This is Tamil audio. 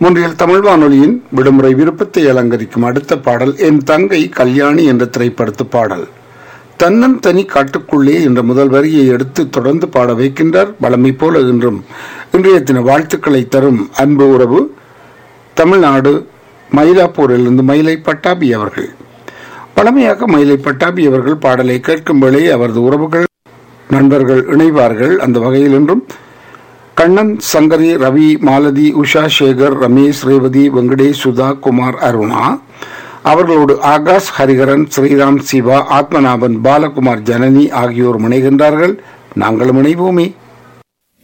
முன்றில் தமிழ் வானொலியின் விடுமுறை விருப்பத்தை அலங்கரிக்கும் அடுத்த பாடல் என் தங்கை கல்யாணி என்ற திரைப்படத்து பாடல் தன்னன் தனி காட்டுக்குள்ளே என்ற முதல் வரியை எடுத்து தொடர்ந்து பாட வைக்கின்றார் வளமை போல இன்றும் இன்றைய தின வாழ்த்துக்களை தரும் அன்பு உறவு தமிழ்நாடு மயிலாப்பூரிலிருந்து மயிலை பட்டாபி அவர்கள் பழமையாக மயிலை பட்டாபி அவர்கள் பாடலை கேட்கும் வேளை அவரது உறவுகள் நண்பர்கள் இணைவார்கள் அந்த வகையில் என்றும் கண்ணன் சங்கரி ரவி மாலதி உஷா சேகர் ரமேஷ் ரேவதி வெங்கடேஷ் சுதா குமார் அருணா அவர்களோடு ஆகாஷ் ஹரிகரன் ஸ்ரீராம் சிவா ஆத்மநாபன் பாலகுமார் ஜனனி ஆகியோர் முனைகின்றார்கள் நாங்களும் இணைவோமே